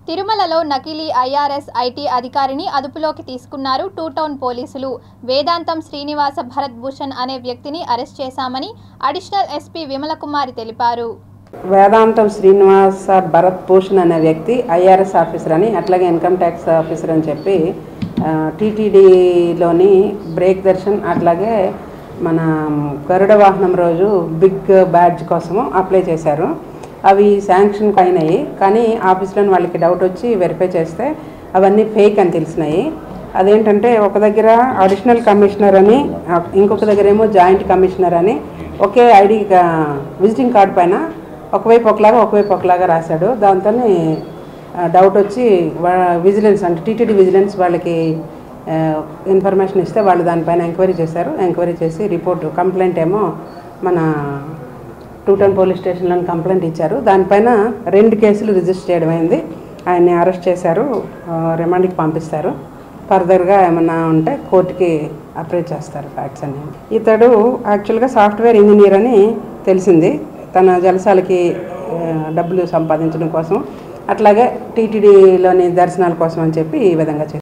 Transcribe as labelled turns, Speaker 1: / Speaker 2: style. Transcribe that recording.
Speaker 1: తిరుమలలో నకిలీ IRS IT అధికారిని అదుపులోకి తీసుకున్నారు టూ టౌన్ పోలీసులు వేదాంతం శ్రీనివాస భరత్ భూషణ్ అనే వ్యక్తిని అరెస్ట్ చేశామని అడిషనల్ ఎస్పీ విమలకుమారి తెలిపారు
Speaker 2: వేదాంతం శ్రీనివాస భరత్ భూషణ్ అనే వ్యక్తి ఐఆర్ఎస్ ఆఫీసర్ అని అట్లాగే ఇన్కమ్ ట్యాక్స్ ఆఫీసర్ అని చెప్పి టీటీడీలోని బ్రేక్ దర్శన్ అట్లాగే మన గరుడ వాహనం రోజు బిగ్ బ్యాడ్జ్ కోసము అప్లై చేశారు అవి శాంక్షన్ అయినాయి కానీ ఆఫీస్లోని వాళ్ళకి డౌట్ వచ్చి వెరిఫై చేస్తే అవన్నీ ఫేక్ అని తెలిసినాయి అదేంటంటే ఒక దగ్గర అడిషనల్ కమిషనర్ అని ఆ, ఇంకొక దగ్గర ఏమో జాయింట్ కమిషనర్ అని ఒకే ఐడి విజిటింగ్ కార్డ్ పైన ఒకవైపు ఒకలాగా ఒకవైపు ఒకలాగా రాశాడు దాంతో డౌట్ వచ్చి వా- విజిలెన్స్ అంటే టీటీడీ విజిలెన్స్ వాళ్ళకి ఆ, ఇన్ఫర్మేషన్ ఇస్తే వాళ్ళు దానిపైన ఎంక్వైరీ చేశారు ఎంక్వైరీ చేసి రిపోర్టు కంప్లైంట్ ఏమో మన టూటన్ పోలీస్ స్టేషన్లో కంప్లైంట్ ఇచ్చారు దానిపైన రెండు కేసులు రిజిస్టర్ చేయడం అయింది ఆయన్ని అరెస్ట్ చేశారు ఆ, రిమాండ్కి పంపిస్తారు ఫర్దర్గా ఏమన్నా ఉంటే కోర్టుకి అప్రోచ్ చేస్తారు ఫ్యాక్ట్స్ అన్ని ఇతడు యాక్చువల్గా సాఫ్ట్వేర్ ఇంజనీర్ అని తెలిసింది తన జలసాలకి ఆ, డబ్బులు సంపాదించడం కోసం అట్లాగే టీటీడీలోని దర్శనాల కోసం అని చెప్పి ఈ విధంగా చేశారు